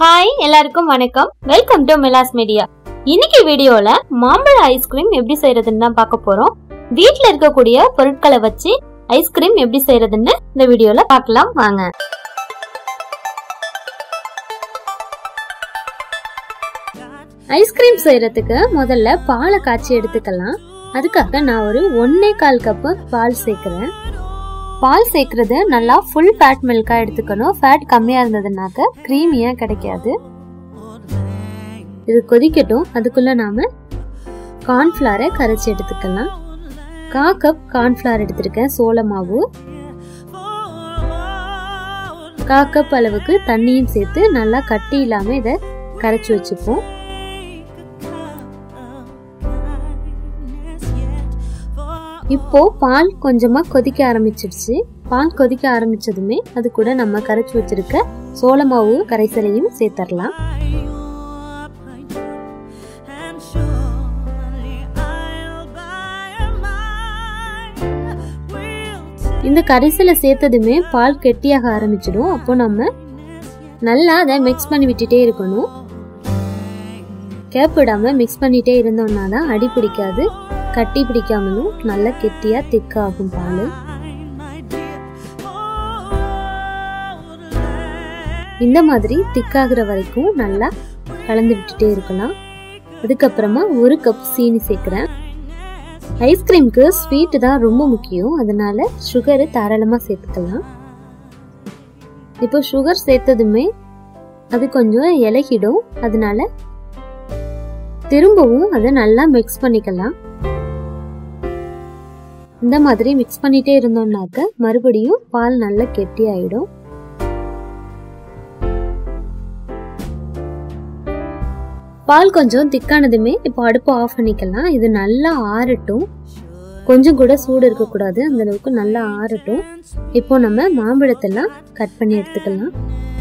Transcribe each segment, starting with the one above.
hi எல்லாருக்கும் வணக்கம் welcome to மிலாஸ் media இன்னைக்கு வீடியோல மாம்பழ ஐஸ்கிரீம் எப்படி செய்யறதுன்னு தான் பார்க்க போறோம் வீட்ல இருக்கக்கூடிய பொருட்களை வச்சு ஐஸ்கிரீம் எப்படி செய்யறதுன்னு இந்த வீடியோல பார்க்கலாம் வாங்க ஐஸ்கிரீம் செய்யறதுக்கு முதல்ல பாலை காய்ச்சி எடுத்துக்கலாம் அதுக்காக நான் ஒரு ஒன்னே கால் கப்பு பால் சேர்க்கிறேன் பால் சேர்க்கறது நல்லா ஃபுல் ஃபேட் மில்கா எடுத்துக்கணும் ஃபேட் கம்மியா இருந்ததுனாக்க க்ரீமியா கிடைக்காது இது கொதிக்கட்டும் அதுக்குள்ள நாம கார்ன்ஃபிளாரை கரைச்சி எடுத்துக்கலாம் கா கப் கார்ன்ஃபிளார் எடுத்திருக்கேன் சோள மாவு கா கப் அளவுக்கு தண்ணியும் சேர்த்து நல்லா கட்டி இல்லாம இதை கரைச்சி வச்சுப்போம் இப்போ பால் கொஞ்சமா கொதிக்க ஆரம்பிச்சிடுச்சு பால் கொதிக்க ஆரம்பிச்சதுமே அது கூட நம்ம கரைச்சி வச்சிருக்க சோள மாவு கரைசலையும் சேர்த்தரலாம் இந்த கரைசலை சேர்த்ததுமே பால் கெட்டியாக ஆரம்பிச்சிடும் அப்போ நம்ம நல்லா அதை மிக்ஸ் பண்ணி விட்டுட்டே இருக்கணும் கேப் விடாம மிக்ஸ் பண்ணிட்டே இருந்தோம்னா தான் அடி பிடிக்காது கட்டி பிடிக்காமலும் நல்லா கெட்டியா திக்காகும் பால் இந்த மாதிரி திக்காகிற வரைக்கும் நல்லா கலந்து விட்டுட்டே இருக்கலாம் அதுக்கப்புறமா ஒரு கப் சீனி சேர்க்கிறேன் ஐஸ்கிரீம்க்கு ஸ்வீட் தான் ரொம்ப முக்கியம் அதனால சுகரு தாராளமா சேர்த்துக்கலாம் இப்போ சுகர் சேர்த்ததுமே அது கொஞ்சம் இலகிடும் அதனால திரும்பவும் அதை நல்லா மிக்ஸ் பண்ணிக்கலாம் இந்த மாதிரி மிக்ஸ் பண்ணிட்டே இருந்தோம்னாக்க மறுபடியும் பால் நல்லா கெட்டி ஆயிடும் பால் கொஞ்சம் திக்கானதுமே இப்போ அடுப்பு ஆஃப் பண்ணிக்கலாம் இது நல்லா ஆறட்டும் கொஞ்சம் கூட சூடு இருக்கக்கூடாது அந்த அளவுக்கு நல்லா ஆறட்டும் இப்போ நம்ம மாம்பழத்தெல்லாம் கட் பண்ணி எடுத்துக்கலாம்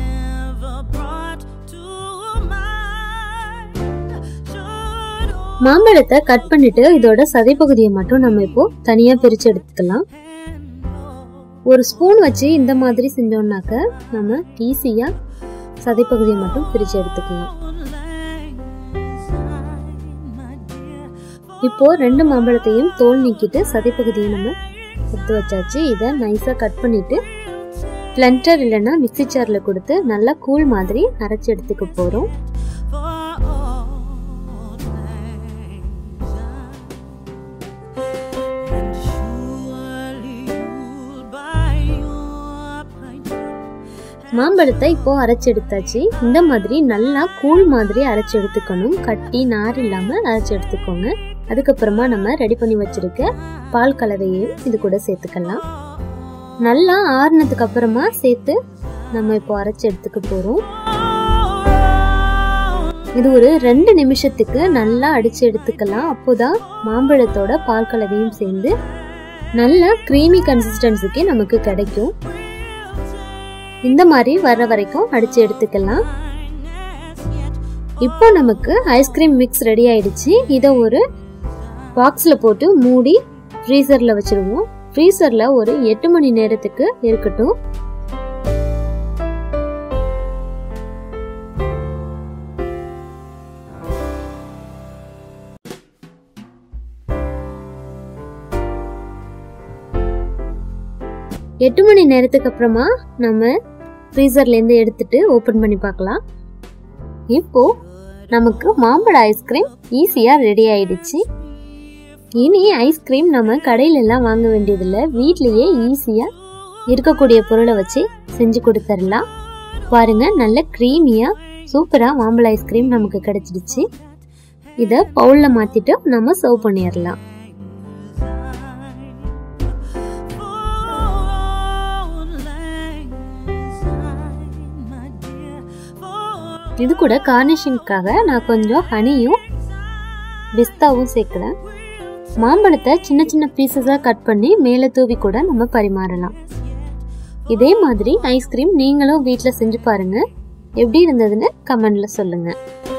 மாம்பழத்தை கட் பண்ணிட்டு இதோட சதைப்பகுதியை மட்டும் நம்ம இப்போ தனியா பிரிச்சு எடுத்துக்கலாம் ஒரு ஸ்பூன் வச்சு இந்த மாதிரி செஞ்சோம்னாக்க நம்ம ஈஸியா சதைப்பகுதியை மட்டும் பிரிச்சு எடுத்துக்கலாம் இப்போ ரெண்டு மாம்பழத்தையும் தோல் நீக்கிட்டு சதைப்பகுதியை நம்ம எடுத்து வச்சாச்சு இதை நைஸா கட் பண்ணிட்டு பிளண்டர் இல்லைன்னா மிக்சி ஜார்ல கொடுத்து நல்லா கூழ் மாதிரி அரைச்சு எடுத்துக்க போறோம் மாம்பழத்தை இப்போ அரைச்சு எடுத்தாச்சு இந்த மாதிரி நல்லா கூழ் மாதிரி அரைச்சு எடுத்துக்கணும் கட்டி நார் இல்லாம அரைச்சு எடுத்துக்கோங்க அதுக்கப்புறமா நம்ம ரெடி பண்ணி வச்சிருக்க பால் கலவையையும் இது கூட சேர்த்துக்கலாம் நல்லா ஆறுனதுக்கு அப்புறமா சேர்த்து நம்ம இப்போ அரைச்சு எடுத்துக்க போறோம் இது ஒரு ரெண்டு நிமிஷத்துக்கு நல்லா அடிச்சு எடுத்துக்கலாம் அப்போதான் மாம்பழத்தோட பால் கலவையும் சேர்ந்து நல்ல க்ரீமி கன்சிஸ்டன்சிக்கு நமக்கு கிடைக்கும் இந்த மாதிரி வர்ற வரைக்கும் அடிச்சு எடுத்துக்கலாம் இப்போ நமக்கு ஐஸ்கிரீம் மிக்ஸ் ரெடி ஆயிடுச்சு இதை ஒரு பாக்ஸில் போட்டு மூடி ஃப்ரீசரில் வச்சிருவோம் ஃப்ரீசரில் ஒரு எட்டு மணி நேரத்துக்கு இருக்கட்டும் எட்டு மணி நேரத்துக்கு அப்புறமா நம்ம ஃப்ரீசர்லேருந்து எடுத்துட்டு ஓப்பன் பண்ணி பார்க்கலாம் இப்போ நமக்கு மாம்பழ ஐஸ்கிரீம் ஈஸியாக ரெடி ஆயிடுச்சு இனி ஐஸ்கிரீம் நம்ம கடையில எல்லாம் வாங்க வேண்டியதில்லை வீட்லயே ஈஸியாக இருக்கக்கூடிய பொருளை வச்சு செஞ்சு கொடுத்துடலாம் பாருங்க நல்ல க்ரீமியாக சூப்பராக மாம்பழ ஐஸ்கிரீம் நமக்கு கிடைச்சிடுச்சு இதை பவுலில் மாற்றிட்டு நம்ம சர்வ் பண்ணிடலாம் இது கூட கார்னிஷிங்காக நான் கொஞ்சம் ஹனியும் பிஸ்தாவும் சேர்க்கிறேன் மாம்பழத்தை சின்ன சின்ன பீசஸாக கட் பண்ணி மேலே தூவி கூட நம்ம பரிமாறலாம் இதே மாதிரி ஐஸ்கிரீம் நீங்களும் வீட்டில் செஞ்சு பாருங்க எப்படி இருந்ததுன்னு கமெண்ட்ல சொல்லுங்க